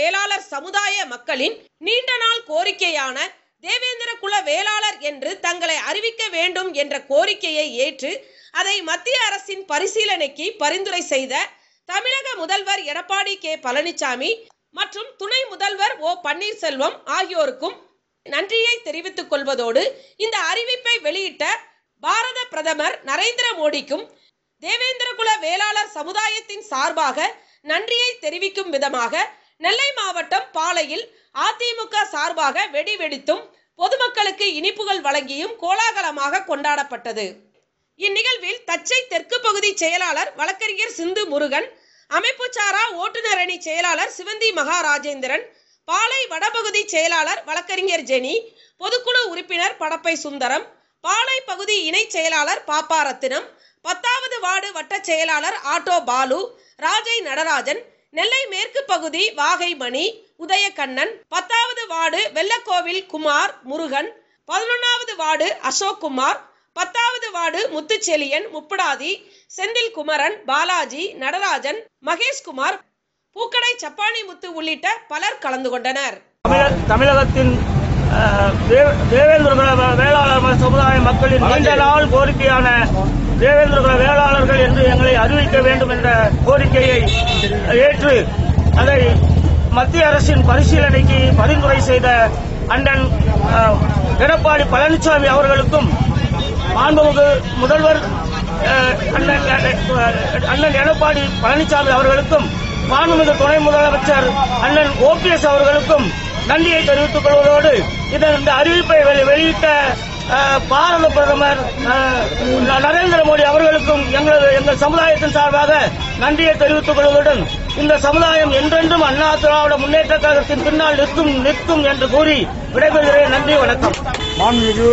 வேளாளர் சமுதாய மக்களின் நீண்ட நாள் கோரிக்கையான தேவேந்திர குல வேளாளர் என்று தங்களை அறிவிக்க வேண்டும் என்ற கோரிக்கையை ஏற்று அதை மத்திய அரசின் பரிசீலனைக்கு பரிந்துரை செய்த தமிழக முதல்வர் எடப்பாடி கே பழனிசாமி மற்றும் துணை முதல்வர் ஓ பன்னீர்செல்வம் ஆகியோருக்கும் நன்றியை தெரிவித்துக் கொள்வதோடு இந்த அறிவிப்பை வெளியிட்ட பாரத பிரதமர் நரேந்திர மோடிக்கும் தேவேந்திரகுல வேளாளர் சமுதாயத்தின் சார்பாக நன்றியை தெரிவிக்கும் விதமாக நெல்லை மாவட்டம் பாலையில் அதிமுக சார்பாக வெடி வெடித்தும் பொதுமக்களுக்கு இனிப்புகள் வழங்கியும் கோலாகலமாக கொண்டாடப்பட்டது இந்நிகழ்வில் தச்சை தெற்கு பகுதி செயலாளர் வழக்கறிஞர் சிந்து முருகன் அமைப்புச்சாரா ஓட்டுநர் அணி செயலாளர் சிவந்தி மகாராஜேந்திரன் பாலை வடபகுதி செயலாளர் வழக்கறிஞர் ஜெனி பொதுக்குழு உறுப்பினர் படப்பை சுந்தரம் பாலை பகுதி இணை செயலாளர் பாப்பாரத்தினம் பத்தாவது வார்டு வட்ட செயலாளர் ஆட்டோ பாலு ராஜை நடராஜன் நெல்லை மேற்கு பகுதி வாகை மணி உதயகண்ணன் பத்தாவது வார்டு வெள்ளக்கோவில் குமார் முருகன் பதினொன்னாவது வார்டு அசோக் குமார் பத்தாவது வார்டு முத்துச்செலியன் முப்படாதி செந்தில் குமரன் பாலாஜி நடராஜன் மகேஷ்குமார் பூக்கடை சப்பானி முத்து உள்ளிட்ட பலர் கலந்து கொண்டனர் தமிழ- தமிழகத்தின் அஹ், தே- தேவேந்திர குல வே- வேளாளர் சமுதாய மக்களின் நீண்ட நாள் கோரிக்கையான தேவேந்திர குல வேளாளர்கள் என்று எங்களை அறிவிக்க வேண்டும் என்ற கோரிக்கையை ஏற்று அதை மத்திய அரசின் பரிசீலனைக்கு பரிந்துரை செய்த அண்ணன் அஹ், எடப்பாடி பழனிசாமி அவர்களுக்கும் மாண்புமிகு முதல்வர் அஹ், அண்ணன் அஹ், அண்ணன் எடப்பாடி பழனிசாமி அவர்களுக்கும் மாண்புமிகு துணை முதலமைச்சர் அண்ணன் ஓபிஎஸ் அவர்களுக்கும் நன்றியை தெரிவித்துக் கொள்வதோடு இதன் இந்த அறிவிப்பை வெளி- வெளியிட்ட அஹ், பாரத பிரதமர் அஹ், ந- நரேந்திர மோடி அவர்களுக்கும் எங்களது எங்கள் சமுதாயத்தின் சார்பாக நன்றியை தெரிவித்துக் கொள்வதுடன் இந்த சமுதாயம் என்றென்றும் அண்ணா திராவிட முன்னேற்ற கழகத்தின் பின்னால் நிற்கும் நிற்கும் என்று கூறி விடைபெறுகிறேன் நன்றி வணக்கம் மாண்புமிகு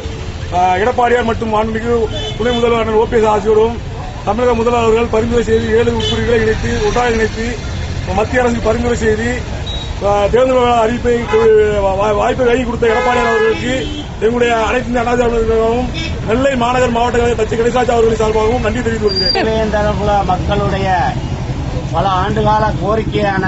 அஹ், எடப்பாடியார் மற்றும் மாண்புமிகு துணை முதல்வர் அண்ணன் ஓபிஎஸ் ஆகியோரும் தமிழக முதல்வர் அவர்கள் பரிந்துரை செய்து ஏழு உட்பிரிவுகளை இணைத்து ஒன்றாக இணைத்து மத்திய அரசுக்கு பரிந்துரை செய்து அஹ், தேர்தல் அறிவிப்பை வா- வா- வாய்ப்பை வழங்கி கொடுத்த எடப்பாடியார் அவர்களுக்கு எங்களுடைய அனைத்து இந்திய அண்ணா திராவிட கழகமும் நெல்லை மாநகர் மாவட்ட கழக தச்சை கணேசாச்சி அவர்களின் சார்பாகவும் நன்றி தெரிவித்துக் கொள்கிறேன் தேவேந்திரகுல மக்களுடைய பல ஆண்டுகால கோரிக்கையான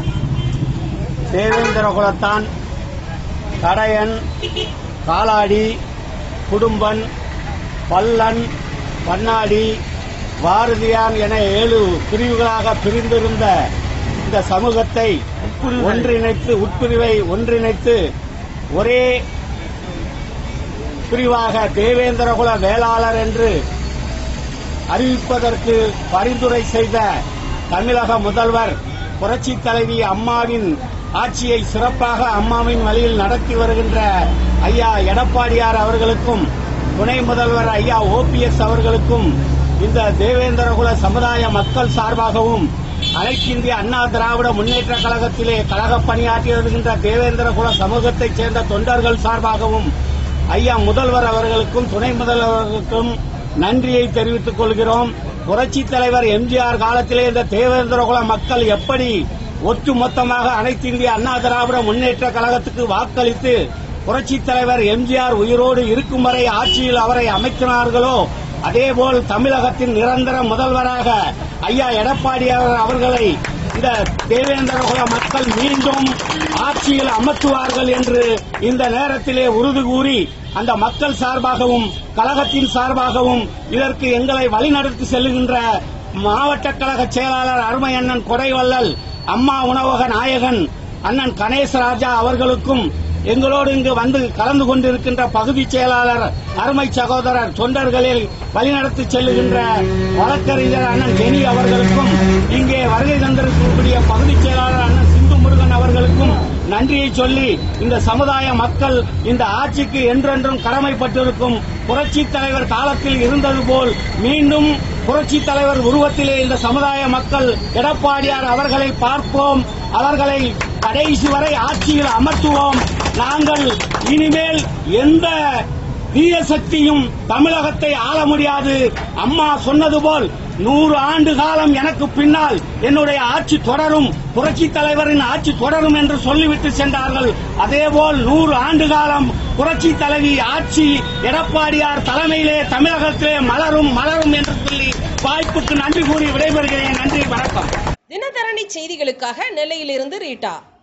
தேவேந்திர குலத்தான் கடையன் காலாடி குடும்பன் பல்லன் பன்னாடி பாரதியான் என ஏழு பிரிவுகளாக பிரிந்திருந்த இந்த சமூகத்தை ஒன்றிணைத்து உட்பிரிவை ஒன்றிணைத்து ஒரே பிரிவாக தேவேந்திரகுல வேளாளர் என்று அறிவிப்பதற்கு பரிந்துரை செய்த தமிழக முதல்வர் புரட்சித் தலைவி அம்மாவின் ஆட்சியை சிறப்பாக அம்மாவின் வழியில் நடத்தி வருகின்ற ஐயா எடப்பாடியார் அவர்களுக்கும் துணை முதல்வர் ஐயா ஓபிஎஸ் அவர்களுக்கும் இந்த தேவேந்திரகுல சமுதாய மக்கள் சார்பாகவும் அனைத்து இந்திய அண்ணா திராவிட முன்னேற்ற கழகத்திலே கழக பணியாற்றி வருகின்ற தேவேந்திரகுல சமூகத்தைச் சேர்ந்த தொண்டர்கள் சார்பாகவும் ஐயா முதல்வர் அவர்களுக்கும் துணை முதல்வர்களுக்கும் நன்றியை தெரிவித்துக் கொள்கிறோம் புரட்சி தலைவர் எம்ஜிஆர் காலத்திலே இந்த தேவேந்திரகுல மக்கள் எப்படி ஒட்டுமொத்தமாக அனைத்து இந்திய அண்ணா திராவிட முன்னேற்ற கழகத்துக்கு வாக்களித்து புரட்சி தலைவர் எம்ஜிஆர் உயிரோடு இருக்கும் வரை ஆட்சியில் அவரை அமைத்தினார்களோ அதேபோல் தமிழகத்தின் நிரந்தர முதல்வராக ஐயா எடப்பாடி அவர்களை இந்த தேவேந்திரகுல மக்கள் மீண்டும் ஆட்சியில் அமர்த்துவார்கள் என்று இந்த நேரத்திலே உறுதி கூறி அந்த மக்கள் சார்பாகவும் கழகத்தின் சார்பாகவும் இதற்கு எங்களை வழிநடத்தி செல்லுகின்ற மாவட்ட கழக செயலாளர் அருமை அண்ணன் கொடைவள்ளல் அம்மா உணவக நாயகன் அண்ணன் கணேசராஜா அவர்களுக்கும் எங்களோடு இங்கு வந்து கலந்து கொண்டிருக்கின்ற பகுதி செயலாளர் அருமை சகோதரர் தொண்டர்களில் வழிநடத்தி செல்லுகின்ற வழக்கறிஞர் அண்ணன் ஜெனி அவர்களுக்கும் இங்கே வருகை தந்திருக்கக்கூடிய பகுதி செயலாளர் அண்ணன் சிந்து முருகன் அவர்களுக்கும் நன்றியை சொல்லி இந்த சமுதாய மக்கள் இந்த ஆட்சிக்கு என்றென்றும் கடமைப்பட்டிருக்கும் புரட்சி தலைவர் காலத்தில் இருந்தது போல் மீண்டும் புரட்சி தலைவர் உருவத்திலே இந்த சமுதாய மக்கள் எடப்பாடியார் அவர்களை பார்ப்போம் அவர்களை கடைசி வரை ஆட்சியில் அமர்த்துவோம் நாங்கள் இனிமேல் எந்த தீய சக்தியும் தமிழகத்தை ஆள முடியாது அம்மா சொன்னது போல் நூறு ஆண்டு காலம் எனக்கு பின்னால் என்னுடைய ஆட்சி தொடரும் புரட்சி தலைவரின் ஆட்சி தொடரும் என்று சொல்லிவிட்டு சென்றார்கள் அதேபோல் நூறு ஆண்டு காலம் புரட்சி தலைவி ஆட்சி எடப்பாடியார் தலைமையிலே தமிழகத்திலே மலரும் மலரும் என்று சொல்லி வாய்ப்புக்கு நன்றி கூறி விடைபெறுகிறேன் நன்றி வணக்கம் தினதரணி செய்திகளுக்காக நெல்லையிலிருந்து ரீட்டா